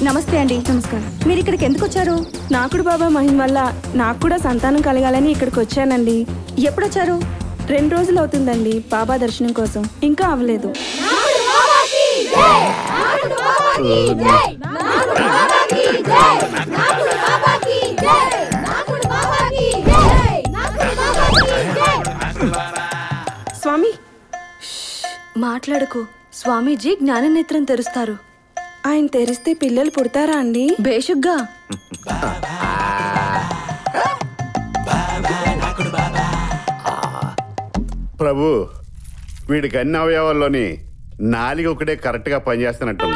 నమస్తే అండి నమస్కారం మీరు ఇక్కడికి ఎందుకు వచ్చారు నాకుడు బాబా మహిం వల్ల నాకు కూడా సంతానం కలగాలని ఇక్కడికి వచ్చానండి ఎప్పుడు వచ్చారు రెండు రోజులు అవుతుందండి బాబా దర్శనం కోసం ఇంకా అవ్వలేదు స్వామి మాట్లాడకు స్వామీజీ జ్ఞాననేత్రం తెరుస్తారు ఆయన తెరిస్తే పిల్లలు పుడతారా అండి బేషుగ్గా ప్రభు వీడికి అన్ని అవయవాల్లోని నాలుగు ఒకటే కరెక్ట్ గా పనిచేస్తున్నట్టుంది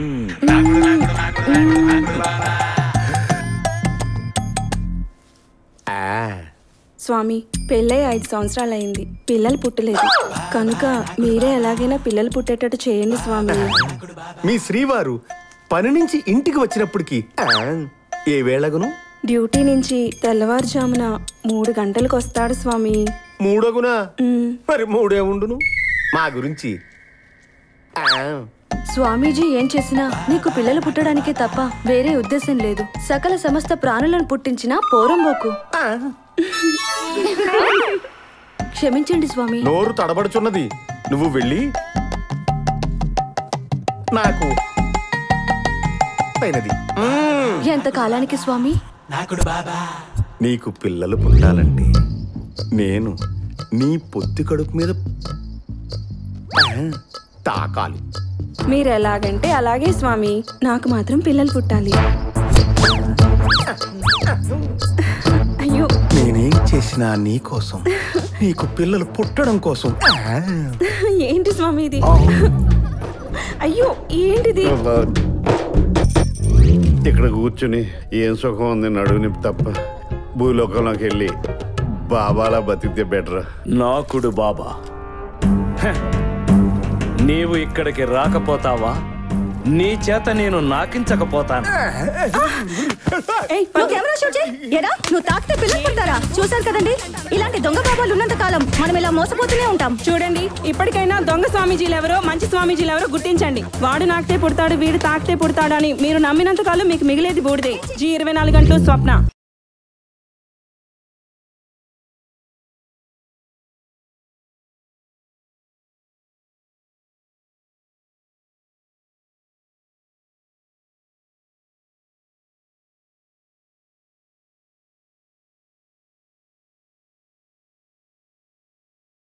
స్వామి పెళ్ళై ఐదు సంవత్సరాలు అయింది పిల్లలు పుట్టలేదు కనుక మీరే ఎలాగైనా పిల్లలు పుట్టేటట్టు చేయండి స్వామి మీ శ్రీవారు పని నుంచి ఇంటికి వచ్చినప్పటికి ఆ, ఏ వేళగును డ్యూటీ నుంచి తెల్లవారుజామున మూడు గంటలకు వస్తాడు స్వామి మూడగునా మ్, మరి మూడే ఉండును మా గురించి ఆ, స్వామీజీ ఏం చేసినా నీకు పిల్లలు పుట్టడానికే తప్ప వేరే ఉద్దేశం లేదు సకల సమస్త ప్రాణులను పుట్టించిన పోరంబోకు ఆ, క్షమించండి స్వామి నోరు తడబడుచున్నది నువ్వు వెళ్ళి నాకు పైనది మ్, ఎంత కాలానికి స్వామి నీకు పిల్లలు పుట్టాలంటే నేను నీ పొత్తి కడుపు మీద ఆ, తాకాలి మీరు ఎలాగంటే అలాగే స్వామి నాకు మాత్రం పిల్లలు పుట్టాలి అయ్యో నేనేం చేసినా నీ కోసం నీకు పిల్లలు పుట్టడం కోసం ఆ, ఏంటి స్వామి ఇది అయ్యో ఏంటిది ఇక్కడ కూర్చుని ఏం సుఖం ఉంది నడువు నిప్పి తప్ప భూలోకంలోకి వెళ్ళి బాబాలా బతికితే బెటర్ నాకుడు బాబా హ! నీవు ఇక్కడికి రాకపోతావా నీ చేత నేను నాకించకపోతాను ఏయ్, నువ్వు కెమెరా షూట్ చేయి. ఎరా నువ్వు తాకితే పిల్లలు పుడతారా చూశారు కదండి ఇలాంటి దొంగ బాబాలు ఉన్నంత కాలం మనం ఇలా మోసపోతూనే ఉంటాం చూడండి ఇప్పటికైనా దొంగ స్వామీజీలు ఎవరో మంచి స్వామీజీలు ఎవరో గుర్తించండి వాడు నాకితే పుడతాడు వీడు తాకితే పుడతాడు అని మీరు నమ్మినంత కాలం మీకు మిగిలేది బూడిదే జీ ఇరవై నాలుగు గంటలు స్వప్న